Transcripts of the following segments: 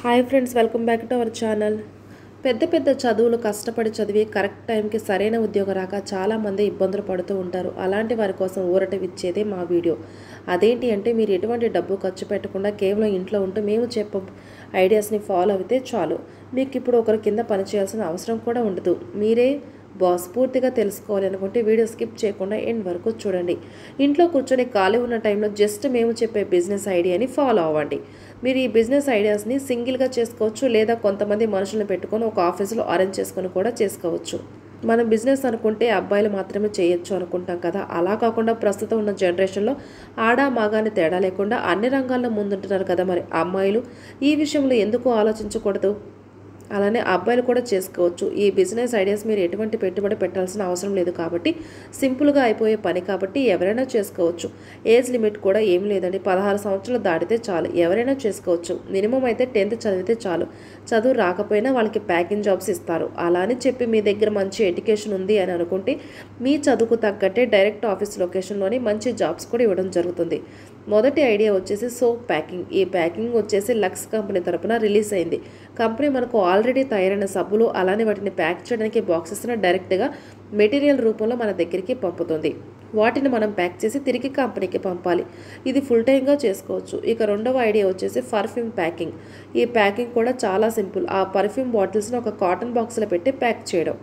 hi friends welcome back to our channel పెద్ద పెద్ద చదువులు కష్టపడి చదివి కరెక్ట్ టైంకి సరైన ఉద్యోగం రాక చాలామంది ఇబ్బందులు పడుతూ ఉంటారు అలాంటి వారి కోసం ఊరటవిచ్చేదే మా వీడియో అదేంటి అంటే మీరు ఎటువంటి డబ్బు ఖర్చు పెట్టకుండా కేవలం ఇంట్లో ఉంటూ మేము చెప్ప ఐడియాస్ని ఫాలో అయితే చాలు మీకు ఇప్పుడు ఒకరి కింద పనిచేయాల్సిన అవసరం కూడా ఉండదు మీరే బాస్ పూర్తిగా తెలుసుకోవాలి అనుకుంటే వీడియో స్కిప్ చేయకుండా ఎండ్ వరకు చూడండి ఇంట్లో కూర్చొని ఖాళీ ఉన్న టైంలో జస్ట్ మేము చెప్పే బిజినెస్ ఐడియాని ఫాలో అవ్వండి మీరు ఈ బిజినెస్ ఐడియాస్ని సింగిల్గా చేసుకోవచ్చు లేదా కొంతమంది మనుషులను పెట్టుకొని ఒక ఆఫీస్లో అరేంజ్ చేసుకొని కూడా చేసుకోవచ్చు మనం బిజినెస్ అనుకుంటే అబ్బాయిలు మాత్రమే చేయొచ్చు అనుకుంటాం కదా అలా కాకుండా ప్రస్తుతం ఉన్న జనరేషన్లో ఆడా మగాని తేడా లేకుండా అన్ని రంగాల్లో ముందుంటున్నారు కదా మరి అమ్మాయిలు ఈ విషయంలో ఎందుకు ఆలోచించకూడదు అలానే అబ్బాయిలు కూడా చేసుకోవచ్చు ఈ బిజినెస్ ఐడియాస్ మీరు ఎటువంటి పెట్టుబడి పెట్టాల్సిన అవసరం లేదు కాబట్టి సింపుల్గా అయిపోయే పని కాబట్టి ఎవరైనా చేసుకోవచ్చు ఏజ్ లిమిట్ కూడా ఏం లేదండి పదహారు సంవత్సరాలు దాటితే చాలు ఎవరైనా చేసుకోవచ్చు మినిమం అయితే టెన్త్ చదివితే చాలు చదువు రాకపోయినా వాళ్ళకి ప్యాకింగ్ జాబ్స్ ఇస్తారు అలా అని చెప్పి మీ దగ్గర మంచి ఎడ్యుకేషన్ ఉంది అని అనుకుంటే మీ చదువుకు తగ్గట్టే డైరెక్ట్ ఆఫీస్ లొకేషన్లోని మంచి జాబ్స్ కూడా ఇవ్వడం జరుగుతుంది మొదటి ఐడియా వచ్చేసి సోప్ ప్యాకింగ్ ఈ ప్యాకింగ్ వచ్చేసి లక్స్ కంపెనీ తరపున రిలీజ్ అయింది కంపెనీ మనకు ఆల్రెడీ తయారైన సబ్బులు అలానే వాటిని ప్యాక్ చేయడానికి బాక్సెస్ను డైరెక్ట్గా మెటీరియల్ రూపంలో మన దగ్గరికి పంపుతుంది వాటిని మనం ప్యాక్ చేసి తిరిగి కంపెనీకి పంపాలి ఇది ఫుల్ టైంగా చేసుకోవచ్చు ఇక రెండవ ఐడియా వచ్చేసి పర్ఫ్యూమ్ ప్యాకింగ్ ఈ ప్యాకింగ్ కూడా చాలా సింపుల్ ఆ పర్ఫ్యూమ్ బాటిల్స్ని ఒక కాటన్ బాక్స్లో పెట్టి ప్యాక్ చేయడం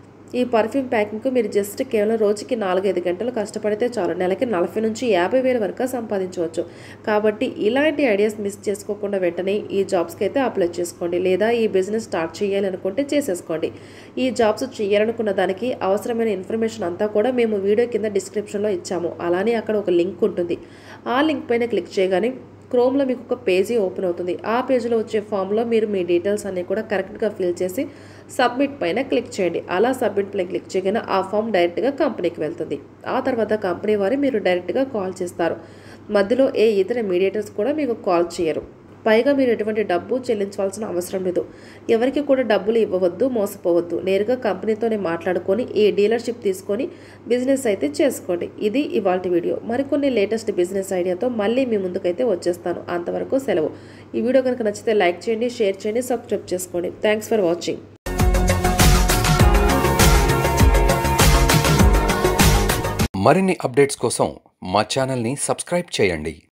ఈ పర్ఫ్యూమ్ ప్యాకింగ్కు మీరు జస్ట్ కేవలం రోజుకి నాలుగైదు గంటలు కష్టపడితే చాలు నెలకి నలభై నుంచి యాభై వేల వరకు సంపాదించవచ్చు కాబట్టి ఇలాంటి ఐడియాస్ మిస్ చేసుకోకుండా వెంటనే ఈ జాబ్స్కి అయితే అప్లై చేసుకోండి లేదా ఈ బిజినెస్ స్టార్ట్ చేయాలి అనుకుంటే చేసేసుకోండి ఈ జాబ్స్ చేయాలనుకున్న దానికి అవసరమైన ఇన్ఫర్మేషన్ అంతా కూడా మేము వీడియో కింద డిస్క్రిప్షన్లో ఇచ్చాము అలానే అక్కడ ఒక లింక్ ఉంటుంది ఆ లింక్ పైన క్లిక్ చేయగానే క్రోమ్లో మీకు ఒక పేజీ ఓపెన్ అవుతుంది ఆ పేజీలో వచ్చే ఫామ్లో మీరు మీ డీటెయిల్స్ అన్నీ కూడా కరెక్ట్గా ఫిల్ చేసి సబ్మిట్ పైన క్లిక్ చేయండి అలా సబ్మిట్ పైన క్లిక్ చేయగానే ఆ ఫామ్ డైరెక్ట్గా కంపెనీకి వెళ్తుంది ఆ తర్వాత కంపెనీ వారు మీరు డైరెక్ట్గా కాల్ చేస్తారు మధ్యలో ఏ ఇతర మీడియేటర్స్ కూడా మీకు కాల్ చేయరు పైగా మీరు ఎటువంటి డబ్బు చెల్లించవలసిన అవసరం లేదు ఎవరికి కూడా డబ్బులు ఇవ్వవద్దు మోసపోవద్దు నేరుగా కంపెనీతోనే మాట్లాడుకొని ఈ డీలర్షిప్ తీసుకొని బిజినెస్ అయితే చేసుకోండి ఇది ఇవాళ వీడియో మరికొన్ని లేటెస్ట్ బిజినెస్ ఐడియాతో మళ్ళీ మీ ముందుకైతే వచ్చేస్తాను అంతవరకు సెలవు ఈ వీడియో కనుక నచ్చితే లైక్ చేయండి షేర్ చేయండి సబ్స్క్రైబ్ చేసుకోండి థ్యాంక్స్ ఫర్ వాచింగ్ మరిన్ని అప్డేట్స్ కోసం మా ఛానల్ని సబ్స్క్రైబ్ చేయండి